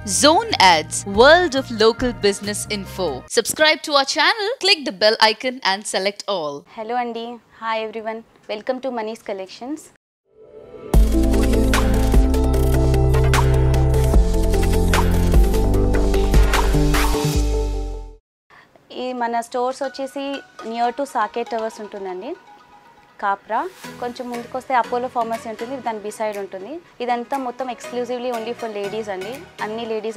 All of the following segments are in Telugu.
Zone Ads, World of Local Business Info. Subscribe to our channel, click the bell icon and select all. Hello అండి hi everyone welcome to Mani's collections ఈ మన స్టోర్స్ వచ్చేసి నియర్ టు సాకేట్ టవర్స్ ఉంటుందండి కాప్రా కొంచెం ముందుకు వస్తే అపోలో ఫార్మసీ ఉంటుంది దాని బిసైడ్ ఉంటుంది ఇదంతా మొత్తం ఎక్స్క్లూజివ్లీ ఓన్లీ ఫర్ లేడీస్ అండి అన్ని లేడీస్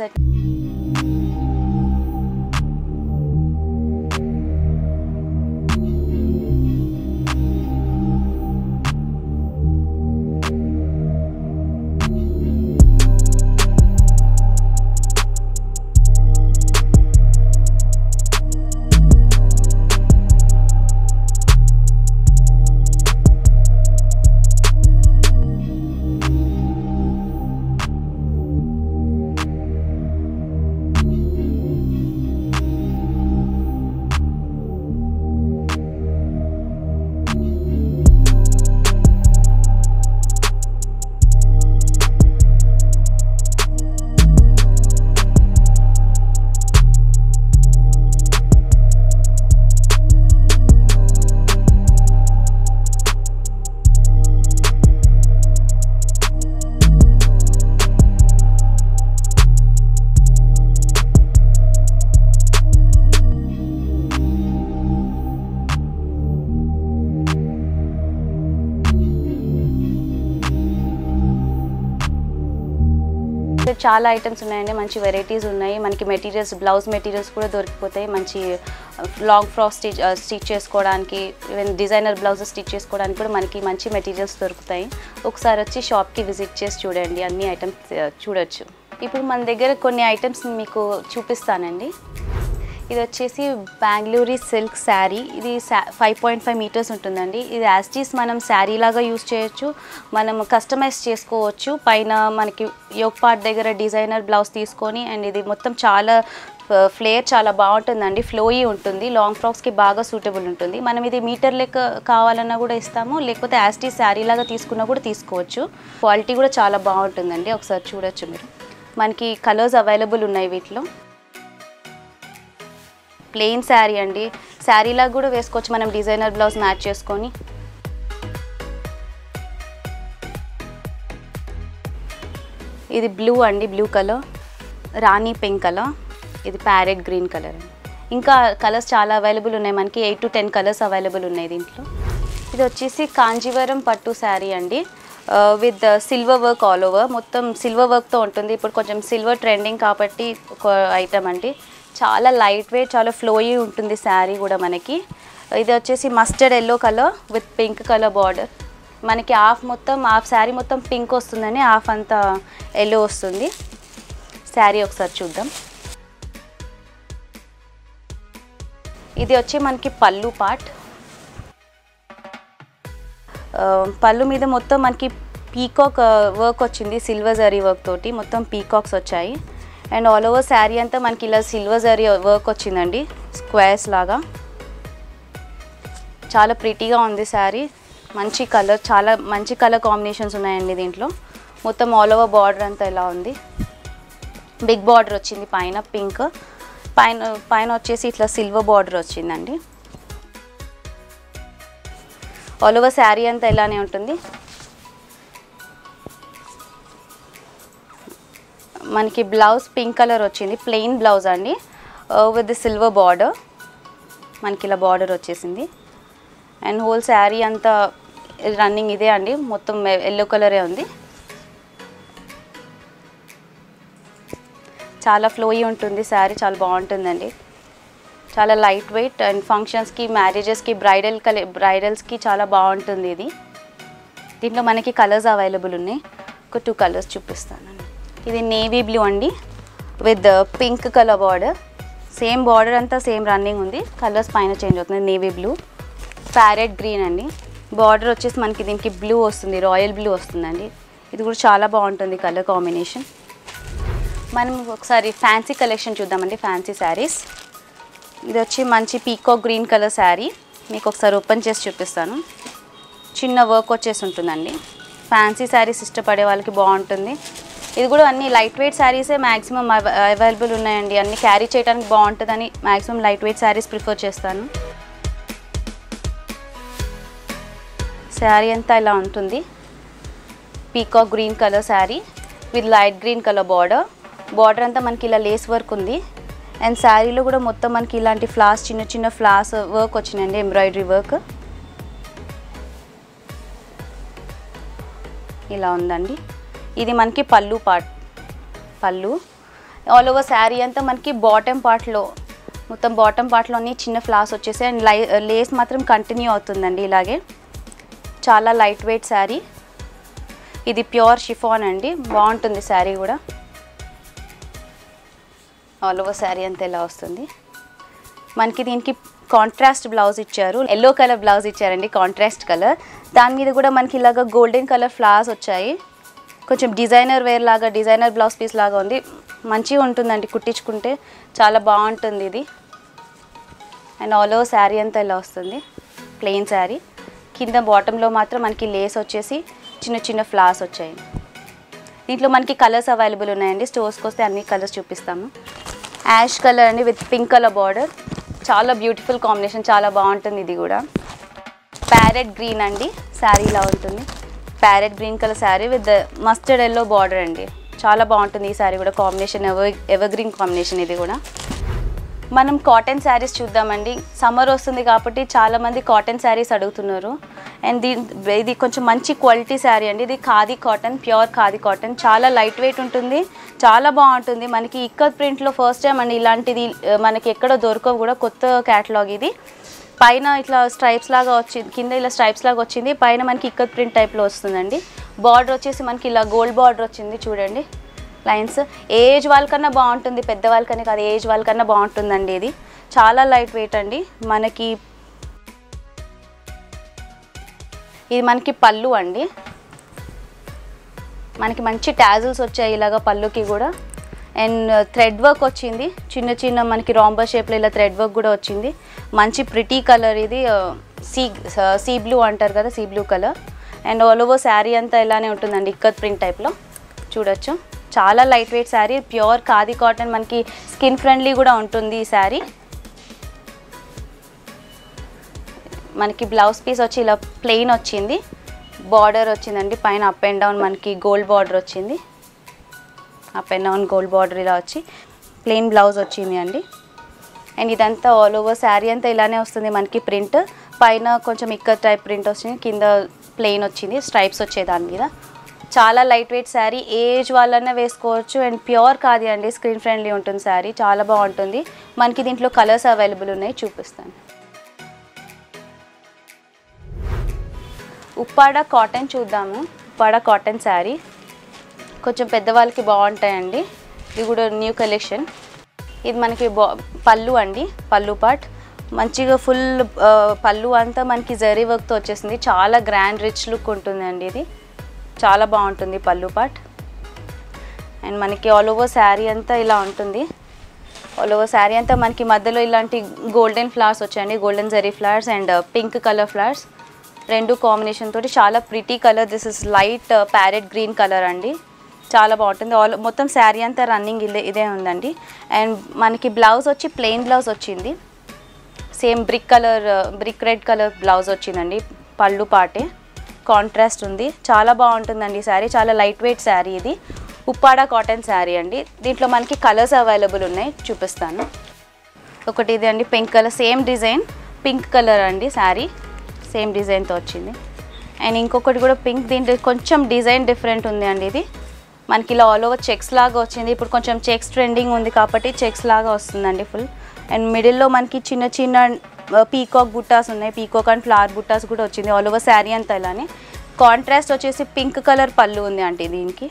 చాలా ఐటమ్స్ ఉన్నాయండి మంచి వెరైటీస్ ఉన్నాయి మనకి మెటీరియల్స్ బ్లౌజ్ మెటీరియల్స్ కూడా దొరికిపోతాయి మంచి లాంగ్ ఫ్రాక్ స్టిచ్ స్టిచ్ చేసుకోవడానికి ఈవెన్ డిజైనర్ బ్లౌజెస్ స్టిచ్ చేసుకోవడానికి కూడా మనకి మంచి మెటీరియల్స్ దొరుకుతాయి ఒకసారి వచ్చి షాప్కి విజిట్ చేసి చూడండి అన్ని ఐటమ్స్ చూడొచ్చు ఇప్పుడు మన దగ్గర కొన్ని ఐటమ్స్ మీకు చూపిస్తానండి ఇది వచ్చేసి బెంగళూరి సిల్క్ శారీ ఇది ఫైవ్ పాయింట్ ఫైవ్ మీటర్స్ ఉంటుందండి ఇది యాస్టీస్ మనం శారీ లాగా యూస్ చేయొచ్చు మనం కస్టమైజ్ చేసుకోవచ్చు పైన మనకి యోగ్ పార్ట్ దగ్గర డిజైనర్ బ్లౌజ్ తీసుకొని అండ్ ఇది మొత్తం చాలా ఫ్లేయర్ చాలా బాగుంటుందండి ఫ్లోయీ ఉంటుంది లాంగ్ ఫ్రాక్స్కి బాగా సూటబుల్ ఉంటుంది మనం ఇది మీటర్ లెక్క కావాలన్నా కూడా ఇస్తాము లేకపోతే యాస్టీస్ శారీ లాగా తీసుకున్నా కూడా తీసుకోవచ్చు క్వాలిటీ కూడా చాలా బాగుంటుందండి ఒకసారి చూడొచ్చు మీరు మనకి కలర్స్ అవైలబుల్ ఉన్నాయి వీటిలో ప్లెయిన్ శారీ అండి శారీలాగా కూడా వేసుకోవచ్చు మనం డిజైనర్ బ్లౌజ్ మ్యాచ్ చేసుకొని ఇది బ్లూ అండి బ్లూ కలర్ రాణి పింక్ కలర్ ఇది ప్యారెట్ గ్రీన్ కలర్ ఇంకా కలర్స్ చాలా అవైలబుల్ ఉన్నాయి మనకి eight to ten colours available ఉన్నాయి దీంట్లో ఇది వచ్చేసి కాంజీవరం పట్టు శారీ అండి with silver work all over మొత్తం సిల్వర్ వర్క్తో ఉంటుంది ఇప్పుడు కొంచెం సిల్వర్ ట్రెండింగ్ కాబట్టి ఒక ఐటమ్ అండి చాలా లైట్ వెయిట్ చాలా ఫ్లోయీ ఉంటుంది శారీ కూడా మనకి ఇది వచ్చేసి mustard yellow colour with pink colour border మనకి హాఫ్ మొత్తం హాఫ్ శారీ మొత్తం పింక్ వస్తుందని హాఫ్ అంతా ఎల్లో వస్తుంది శారీ ఒకసారి చూద్దాం ఇది వచ్చి మనకి పళ్ళు పార్ట్ పళ్ళు మీద మొత్తం మనకి పీకాక్ వర్క్ వచ్చింది సిల్వర్ జరీ వర్క్ తోటి మొత్తం పీకాక్స్ వచ్చాయి అండ్ ఆల్ ఓవర్ శారీ అంతా మనకి ఇలా సిల్వర్ జరీ వర్క్ వచ్చిందండి స్క్వేర్స్ లాగా చాలా ప్రిటీగా ఉంది శారీ మంచి కలర్ చాలా మంచి కలర్ కాంబినేషన్స్ ఉన్నాయండి దీంట్లో మొత్తం ఆల్ ఓవర్ బార్డర్ అంతా ఇలా ఉంది బిగ్ బార్డర్ వచ్చింది పైన పింక్ పైన పైన వచ్చేసి ఇట్లా సిల్వర్ బార్డర్ వచ్చిందండి ఆల్ ఓవర్ శారీ అంతా ఇలానే ఉంటుంది మనకి బ్లౌజ్ పింక్ కలర్ వచ్చింది ప్లెయిన్ బ్లౌజ్ అండి విత్ సిల్వర్ బార్డర్ మనకి ఇలా బార్డర్ వచ్చేసింది అండ్ హోల్ శారీ అంతా రన్నింగ్ ఇదే అండి మొత్తం ఎల్లో కలరే ఉంది చాలా ఫ్లోయి ఉంటుంది శారీ చాలా బాగుంటుందండి చాలా లైట్ వెయిట్ అండ్ ఫంక్షన్స్కి మ్యారేజెస్కి బ్రైడల్ కలే బ్రైడల్స్కి చాలా బాగుంటుంది ఇది దీంట్లో మనకి కలర్స్ అవైలబుల్ ఉన్నాయి ఒక టూ కలర్స్ చూపిస్తానండి ఇది నేవీ బ్లూ అండి with pink colour border same border అంతా సేమ్ రన్నింగ్ ఉంది కలర్స్ పైన చేంజ్ అవుతుంది నేవీ బ్లూ ప్యారెట్ గ్రీన్ అండి బార్డర్ వచ్చేసి మనకి దీనికి బ్లూ వస్తుంది రాయల్ బ్లూ వస్తుందండి ఇది కూడా చాలా బాగుంటుంది కలర్ కాంబినేషన్ మనం ఒకసారి ఫ్యాన్సీ కలెక్షన్ చూద్దామండి ఫ్యాన్సీ శారీస్ ఇది వచ్చి మంచి పీకో గ్రీన్ కలర్ శారీ మీకు ఒకసారి ఓపెన్ చేసి చూపిస్తాను చిన్న వర్క్ వచ్చేసి ఉంటుందండి ఫ్యాన్సీ శారీస్ ఇష్టపడే వాళ్ళకి బాగుంటుంది ఇది కూడా అన్ని లైట్ వెయిట్ శారీసే మ్యాక్సిమం అవైలబుల్ ఉన్నాయండి అన్ని క్యారీ చేయడానికి బాగుంటుందని maximum light weight saris prefer చేస్తాను శారీ అంతా ఇలా ఉంటుంది peacock green colour sari with light green colour border border అంతా మనకి ఇలా లేస్ వర్క్ ఉంది అండ్ శారీలో కూడా మొత్తం మనకి ఇలాంటి ఫ్లాస్ చిన్న చిన్న ఫ్లాస్ వర్క్ వచ్చినాయండి ఎంబ్రాయిడరీ వర్క్ ఇలా ఉందండి ఇది మనకి పళ్ళు పార్ట్ పళ్ళు ఆల్ ఓవర్ శారీ అంతా మనకి బాటమ్ పార్ట్లో మొత్తం బాటమ్ పార్ట్లోని చిన్న ఫ్లాస్ వచ్చేసి అండ్ లై లేస్ మాత్రం కంటిన్యూ అవుతుందండి ఇలాగే చాలా లైట్ వెయిట్ శారీ ఇది ప్యూర్ షిఫాన్ అండి బాగుంటుంది శారీ కూడా ఆల్ ఓవర్ శారీ అంతా ఇలా వస్తుంది మనకి దీనికి కాంట్రాస్ట్ బ్లౌజ్ ఇచ్చారు ఎల్లో కలర్ బ్లౌజ్ ఇచ్చారండి కాంట్రాస్ట్ కలర్ దాని మీద కూడా మనకి ఇలాగ గోల్డెన్ కలర్ ఫ్లవర్స్ వచ్చాయి కొంచెం డిజైనర్ వేర్ లాగా డిజైనర్ బ్లౌజ్ పీస్ లాగా ఉంది మంచిగా ఉంటుందండి కుట్టించుకుంటే చాలా బాగుంటుంది ఇది అండ్ ఆల్ ఓవర్ శారీ అంతా ఇలా వస్తుంది ప్లెయిన్ శారీ కింద బాటంలో మాత్రం మనకి లేస్ వచ్చేసి చిన్న చిన్న ఫ్లవర్స్ వచ్చాయి దీంట్లో మనకి కలర్స్ అవైలబుల్ ఉన్నాయండి స్టోర్స్కి వస్తే అన్ని కలర్స్ చూపిస్తాము యాష్ కలర్ అండి విత్ పింక్ కలర్ బార్డర్ చాలా బ్యూటిఫుల్ కాంబినేషన్ చాలా బాగుంటుంది ఇది కూడా ప్యారెట్ గ్రీన్ అండి శారీ ఇలా ఉంటుంది parrot green colour sari with mustard yellow border అండి చాలా బాగుంటుంది ఈ శారీ కూడా combination ever ever green combination ఇది కూడా మనం కాటన్ శారీస్ చూద్దామండి సమ్మర్ వస్తుంది కాబట్టి చాలామంది కాటన్ శారీస్ అడుగుతున్నారు అండ్ దీ ఇది కొంచెం మంచి క్వాలిటీ శారీ అండి ఇది khadi cotton pure khadi cotton చాలా లైట్ వెయిట్ ఉంటుంది చాలా బాగుంటుంది మనకి ఇక్కత్ ప్రింట్లో ఫస్ట్ టైం అండి ఇలాంటిది ఆ, మనకి ఎక్కడో దొరకవు కూడా కొత్త క్యాటలాగ్ ఇది పైన ఇట్లా స్ట్రైప్స్ లాగా వచ్చింది కింద ఇలా స్ట్రైప్స్ లాగా వచ్చింది పైన మనకి ఇక్కత్ ప్రింట్ టైప్లో వస్తుందండి బార్డర్ వచ్చేసి మనకి ఇలా గోల్డ్ బార్డర్ వచ్చింది చూడండి లైన్స్ ఏజ్ వాళ్ళకన్నా బాగుంటుంది పెద్ద వాళ్ళకన్నా కాదు ఏజ్ వాళ్ళకన్నా బాగుంటుందండి ఇది చాలా లైట్ వెయిట్ అండి మనకి ఇది మనకి పళ్ళు అండి మనకి మంచి టాజిల్స్ వచ్చాయి ఇలాగ పళ్ళుకి కూడా అండ్ థ్రెడ్ వర్క్ వచ్చింది చిన్న చిన్న మనకి రాంబర్ షేప్లో ఇలా థ్రెడ్ వర్క్ కూడా వచ్చింది మంచి ప్రిటీ కలర్ ఇది సీ సీ బ్లూ అంటారు కదా sea blue colour and all over sari అంతా ఇలానే ఉంటుందండి ఇక్కత్ ప్రింట్ టైప్లో చూడొచ్చు చాలా light weight sari pure khadi cotton మనకి స్కిన్ ఫ్రెండ్లీ కూడా ఉంటుంది ఈ శారీ మనకి బ్లౌజ్ పీస్ వచ్చి ఇలా ప్లెయిన్ వచ్చింది బార్డర్ వచ్చిందండి పైన అప్ అండ్ డౌన్ మనకి గోల్డ్ బార్డర్ వచ్చింది up and down gold border ఇలా వచ్చి ప్లెయిన్ బ్లౌజ్ వచ్చింది అండి అండ్ ఇదంతా ఆల్ ఓవర్ శారీ అంతా ఇలానే వస్తుంది మనకి ప్రింట్ పైన కొంచెం ఇక్కడ టైప్ ప్రింట్ వచ్చింది కింద ప్లెయిన్ వచ్చింది స్ట్రైప్స్ వచ్చే దాని మీద చాలా లైట్ వెయిట్ శారీ ఏజ్ వాళ్ళన్నా వేసుకోవచ్చు అండ్ ప్యూర్ కాదు అండి స్క్రీన్ ఫ్రెండ్లీ ఉంటుంది శారీ చాలా బాగుంటుంది మనకి దీంట్లో కలర్స్ అవైలబుల్ ఉన్నాయి చూపిస్తాను ఉప్పాడ కాటన్ చూద్దాము ఉప్పాడ కాటన్ శారీ కొంచెం పెద్దవాళ్ళకి బాగుంటాయండి ఇది కూడా న్యూ కలెక్షన్ ఇది మనకి బా పళ్ళు అండి పళ్ళు పార్ట్ మంచిగా ఫుల్ పళ్ళు అంతా మనకి జరీ వర్క్తో వచ్చేసింది చాలా గ్రాండ్ రిచ్ లుక్ ఉంటుందండి ఇది చాలా బాగుంటుంది పళ్ళు పార్ట్ అండ్ మనకి ఆల్ ఓవర్ శారీ అంతా ఇలా ఉంటుంది ఆల్ ఓవర్ శారీ అంతా మనకి మధ్యలో ఇలాంటి గోల్డెన్ ఫ్లవర్స్ వచ్చాయండి golden zari flowers and pink colour flowers రెండు కాంబినేషన్ తోటి చాలా pretty colour this is light parrot green colour అండి చాలా బాగుంటుంది ఆల్ మొత్తం శారీ అంతా రన్నింగ్ ఇదే ఇదే ఉందండి అండ్ మనకి బ్లౌజ్ వచ్చి ప్లెయిన్ బ్లౌజ్ వచ్చింది same brick colour brick red colour blouse వచ్చిందండి పళ్ళు పాటే కాంట్రాస్ట్ ఉంది చాలా బాగుంటుందండి ఈ శారీ చాలా లైట్ వెయిట్ శారీ ఇది ఉప్పాడ కాటన్ శారీ అండి దీంట్లో మనకి కలర్స్ అవైలబుల్ ఉన్నాయి చూపిస్తాను ఒకటి ఇది అండి pink colour same design pink colour అండి శారీ సేమ్ డిజైన్తో వచ్చింది అండ్ ఇంకొకటి కూడా పింక్ దీంట్లో కొంచెం డిజైన్ డిఫరెంట్ ఉంది అండి ఇది మనకి ఇలా ఆల్ ఓవర్ చెక్స్ లాగా వచ్చింది ఇప్పుడు కొంచెం చెక్స్ ట్రెండింగ్ ఉంది కాబట్టి చెక్స్ లాగా వస్తుందండి ఫుల్ అండ్ మిడిల్లో మనకి చిన్న చిన్న పీకాక్ బుట్టాస్ ఉన్నాయి పీకాక్ అండ్ ఫ్లవర్ బుట్టాస్ కూడా వచ్చింది ఆల్ ఓవర్ శారీ అంతా ఇలానే కాంట్రాస్ట్ వచ్చేసి పింక్ కలర్ పళ్ళు ఉంది అంటే దీనికి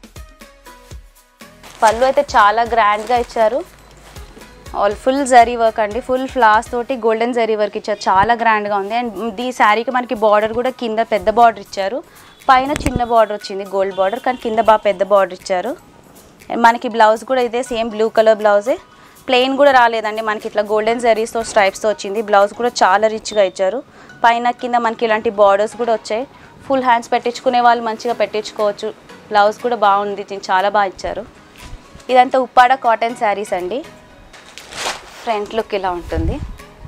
పళ్ళు అయితే చాలా గ్రాండ్గా ఇచ్చారు ఆల్ ఫుల్ జరీ వర్క్ అండి ఫుల్ ఫ్లాస్ తోటి గోల్డెన్ జరీ వర్క్ ఇచ్చారు చాలా గ్రాండ్గా ఉంది అండ్ ఈ శారీకి మనకి బార్డర్ కూడా కింద పెద్ద బార్డర్ ఇచ్చారు పైన చిన్న బార్డర్ వచ్చింది గోల్డ్ బార్డర్ కానీ కింద బాగా పెద్ద బార్డర్ ఇచ్చారు And మనకి బ్లౌజ్ కూడా ఇదే సేమ్ బ్లూ కలర్ బ్లౌజే ప్లెయిన్ కూడా రాలేదండి మనకి ఇట్లా గోల్డెన్ జరీస్తో స్ట్రైప్స్తో వచ్చింది బ్లౌజ్ కూడా చాలా రిచ్గా ఇచ్చారు పైన కింద మనకి ఇలాంటి బార్డర్స్ కూడా వచ్చాయి ఫుల్ హ్యాండ్స్ పెట్టించుకునే వాళ్ళు మంచిగా పెట్టించుకోవచ్చు బ్లౌజ్ కూడా బాగుంది దీన్ని చాలా బాగా ఇచ్చారు ఇదంతా ఉప్పాడ కాటన్ శారీస్ అండి ఫ్రంట్ లుక్ ఇలా ఉంటుంది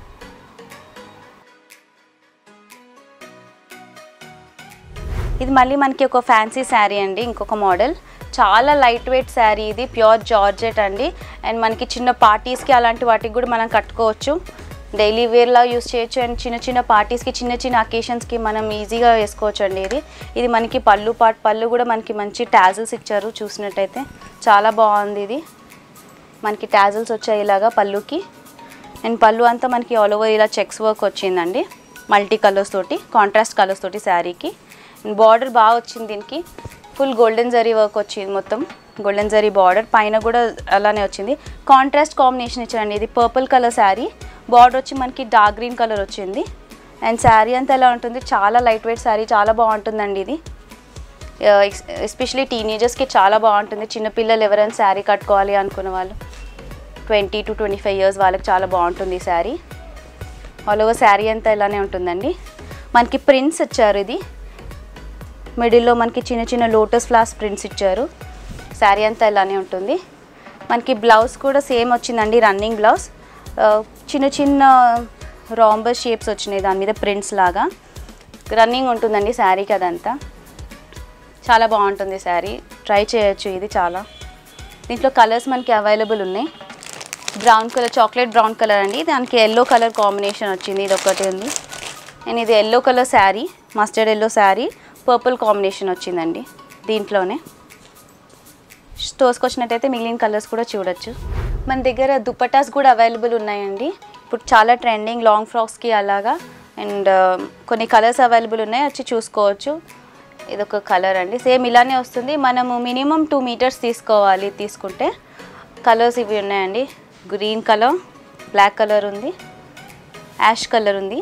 ఇది మళ్ళీ మనకి ఒక ఫ్యాన్సీ శారీ అండి ఇంకొక మోడల్ చాలా లైట్ వెయిట్ శారీ ఇది ప్యూర్ జార్జెట్ అండి అండ్ మనకి చిన్న పార్టీస్కి అలాంటి వాటికి కూడా మనం కట్టుకోవచ్చు డైలీ వేర్లా యూస్ చేయొచ్చు అండ్ చిన్న చిన్న పార్టీస్కి చిన్న చిన్న అకేషన్స్కి మనం ఈజీగా వేసుకోవచ్చు అండి ఇది ఇది మనకి పళ్ళు పాట్ పళ్ళు కూడా మనకి మంచి టాజిల్స్ ఇచ్చారు చూసినట్టయితే చాలా బాగుంది ఇది మనకి టాజిల్స్ వచ్చాయి ఇలాగా పళ్ళుకి అండ్ పళ్ళు అంతా మనకి ఆల్ ఓవర్ ఇలా చెక్స్ వర్క్ వచ్చిందండి మల్టీ కలర్స్ తోటి కాంట్రాస్ట్ కలర్స్ తోటి శారీకి బార్డర్ బాగా వచ్చింది దీనికి ఫుల్ గోల్డెన్ జరీ వర్క్ వచ్చింది మొత్తం గోల్డెన్ జరీ బార్డర్ పైన కూడా అలానే వచ్చింది కాంట్రాస్ట్ కాంబినేషన్ ఇచ్చారండి ఇది పర్పుల్ కలర్ శారీ బార్డర్ వచ్చి మనకి డార్క్ గ్రీన్ కలర్ వచ్చింది అండ్ శారీ అంతా ఎలా ఉంటుంది చాలా లైట్ వెయిట్ శారీ చాలా బాగుంటుందండి ఇది ఎస్పెషలీ టీనేజర్స్కి చాలా బాగుంటుంది చిన్నపిల్లలు ఎవరైనా శారీ కట్టుకోవాలి అనుకున్న వాళ్ళు twenty two twenty five years వాళ్ళకి చాలా బాగుంటుంది ఈ శారీ ఆల్ ఓవర్ శారీ అంతా ఇలానే ఉంటుందండి మనకి ప్రింట్స్ ఇచ్చారు ఇది మిడిల్లో మనకి చిన్న చిన్న లోటస్ ఫ్లాస్ ప్రింట్స్ ఇచ్చారు శారీ అంతా ఇలానే ఉంటుంది మనకి బ్లౌజ్ కూడా సేమ్ వచ్చిందండి రన్నింగ్ బ్లౌజ్ ఆ, చిన్న చిన్న రాంబర్ షేప్స్ వచ్చినాయి దాని మీద ప్రింట్స్ లాగా రన్నింగ్ ఉంటుందండి శారీకి అదంతా చాలా బాగుంటుంది శారీ ట్రై చేయొచ్చు ఇది చాలా దీంట్లో కలర్స్ మనకి అవైలబుల్ ఉన్నాయి brown colour chocolate brown colour అండి దానికి ఎల్లో కలర్ కాంబినేషన్ వచ్చింది ఇది ఒకటి ఉంది అండ్ ఇది yellow colour sari mustard yellow sari purple combination వచ్చిందండి దీంట్లోనే స్టోర్స్కి వచ్చినట్టయితే మిగిలిన కలర్స్ కూడా చూడొచ్చు మన దగ్గర దుపటాస్ కూడా అవైలబుల్ ఉన్నాయండి ఇప్పుడు చాలా ట్రెండింగ్ లాంగ్ ఫ్రాక్స్కి అలాగా అండ్ కొన్ని కలర్స్ అవైలబుల్ ఉన్నాయి వచ్చి చూసుకోవచ్చు ఇదొక కలర్ అండి సేమ్ ఇలానే వస్తుంది మనము మినిమం టూ మీటర్స్ తీసుకోవాలి తీసుకుంటే కలర్స్ ఇవి ఉన్నాయండి గ్రీన్ కలర్ బ్లాక్ కలర్ ఉంది యాష్ కలర్ ఉంది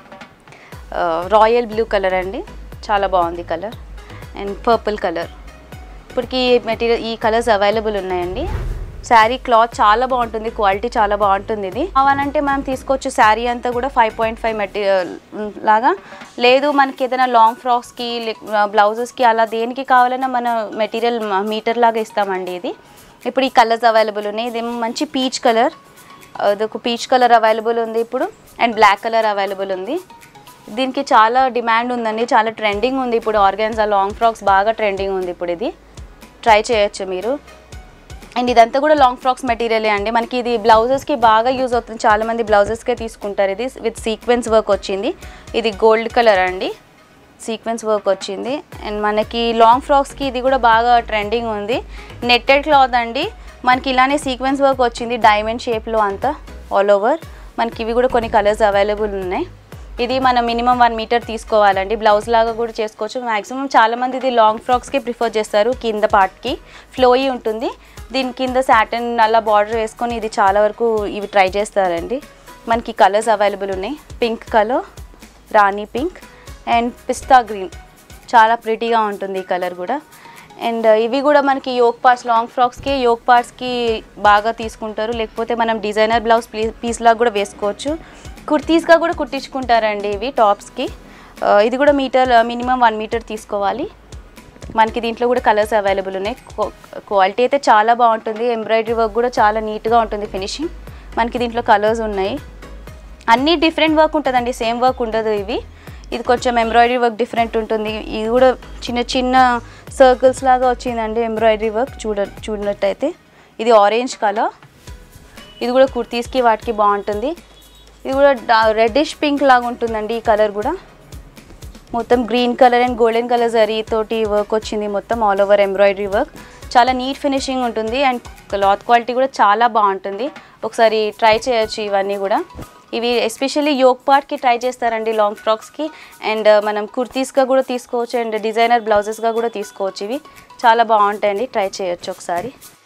రాయల్ బ్లూ కలర్ అండి చాలా బాగుంది కలర్ అండ్ పర్పుల్ కలర్ ఇప్పటికి మెటీరియల్ ఈ కలర్స్ అవైలబుల్ ఉన్నాయండి శారీ క్లాత్ చాలా బాగుంటుంది క్వాలిటీ చాలా బాగుంటుంది ఇది కావాలంటే మనం తీసుకోవచ్చు శారీ అంతా కూడా ఫైవ్ పాయింట్ ఫైవ్ మెటీరియల్ లాగా లేదు మనకి ఏదైనా లాంగ్ ఫ్రాక్స్కి బ్లౌజెస్కి అలా దేనికి కావాలన్నా మన మెటీరియల్ మీటర్ లాగా ఇస్తామండి ఇది ఇప్పుడు ఈ కలర్స్ అవైలబుల్ ఉన్నాయి ఇది మంచి పీచ్ కలర్ అదొక పీచ్ కలర్ అవైలబుల్ ఉంది ఇప్పుడు అండ్ బ్లాక్ కలర్ అవైలబుల్ ఉంది దీనికి చాలా డిమాండ్ ఉందండి చాలా ట్రెండింగ్ ఉంది ఇప్పుడు ఆర్గాన్జా లాంగ్ ఫ్రాక్స్ బాగా ట్రెండింగ్ ఉంది ఇప్పుడు ఇది ట్రై చేయొచ్చు మీరు అండ్ ఇదంతా కూడా లాంగ్ ఫ్రాక్స్ మెటీరియలే అండి మనకి ఇది బ్లౌజెస్కి బాగా యూజ్ అవుతుంది చాలామంది బ్లౌజెస్కే తీసుకుంటారు ఇది విత్ సీక్వెన్స్ వర్క్ వచ్చింది ఇది గోల్డ్ కలర్ అండి సీక్వెన్స్ వర్క్ వచ్చింది అండ్ మనకి లాంగ్ ఫ్రాక్స్కి ఇది కూడా బాగా ట్రెండింగ్ ఉంది నెట్టెడ్ క్లాత్ అండి మనకి ఇలానే సీక్వెన్స్ వర్క్ వచ్చింది డైమండ్ షేప్లో అంతా ఆల్ ఓవర్ మనకి ఇవి కూడా కొన్ని కలర్స్ అవైలబుల్ ఉన్నాయి ఇది మనం మినిమం వన్ మీటర్ తీసుకోవాలండి బ్లౌజ్ లాగా కూడా చేసుకోవచ్చు మ్యాక్సిమం చాలామంది ఇది లాంగ్ ఫ్రాక్స్కి ప్రిఫర్ చేస్తారు కింద పార్ట్కి ఫ్లోయి ఉంటుంది దీని కింద సాటన్ అలా బార్డర్ వేసుకొని ఇది చాలా వరకు ఇవి ట్రై చేస్తారండి మనకి కలర్స్ అవైలబుల్ ఉన్నాయి పింక్ కలర్ రాణి పింక్ అండ్ పిస్తా గ్రీన్ చాలా ప్రిటీగా ఉంటుంది ఈ కలర్ కూడా అండ్ ఇవి కూడా మనకి యోక్ పార్ట్స్ లాంగ్ ఫ్రాక్స్కి యోక్ పార్ట్స్కి బాగా తీసుకుంటారు లేకపోతే మనం డిజైనర్ బ్లౌజ్ పీ పీస్ లాగా కూడా వేసుకోవచ్చు కుర్తీస్గా కూడా కుట్టించుకుంటారండి ఇవి టాప్స్కి ఆ, ఇది కూడా మీటర్ మినిమం వన్ మీటర్ తీసుకోవాలి మనకి దీంట్లో కూడా కలర్స్ అవైలబుల్ ఉన్నాయి క్వాలిటీ అయితే చాలా బాగుంటుంది ఎంబ్రాయిడరీ వర్క్ కూడా చాలా నీట్గా ఉంటుంది ఫినిషింగ్ మనకి దీంట్లో కలర్స్ ఉన్నాయి అన్నీ డిఫరెంట్ వర్క్ ఉంటుందండి సేమ్ వర్క్ ఉండదు ఇవి ఇది కొంచెం ఎంబ్రాయిడరీ వర్క్ డిఫరెంట్ ఉంటుంది ఇది కూడా చిన్న చిన్న సర్కిల్స్ లాగా వచ్చిందండి ఎంబ్రాయిడరీ వర్క్ చూడ చూడనట్టయితే ఇది ఆరెంజ్ కలర్ ఇది కూడా కుర్తీస్కి వాటికి బాగుంటుంది ఇది కూడా రెడ్డిష్ పింక్ లాగా ఉంటుందండి ఈ కలర్ కూడా మొత్తం green colour and golden colour zari తోటి వర్క్ వచ్చింది మొత్తం ఆల్ ఓవర్ ఎంబ్రాయిడరీ వర్క్ చాలా నీట్ ఫినిషింగ్ ఉంటుంది అండ్ క్లాత్ క్వాలిటీ కూడా చాలా బాగుంటుంది ఒకసారి ట్రై చేయొచ్చు ఇవన్నీ కూడా ఇవి ఎస్పెషల్లీ యోక్ పార్ట్కి ట్రై చేస్తారండి లాంగ్ ఫ్రాక్స్కి అండ్ మనం కుర్తీస్గా కూడా తీసుకోవచ్చు అండ్ డిజైనర్ బ్లౌజెస్గా కూడా తీసుకోవచ్చు ఇవి చాలా బాగుంటాయండి ట్రై చేయొచ్చు ఒకసారి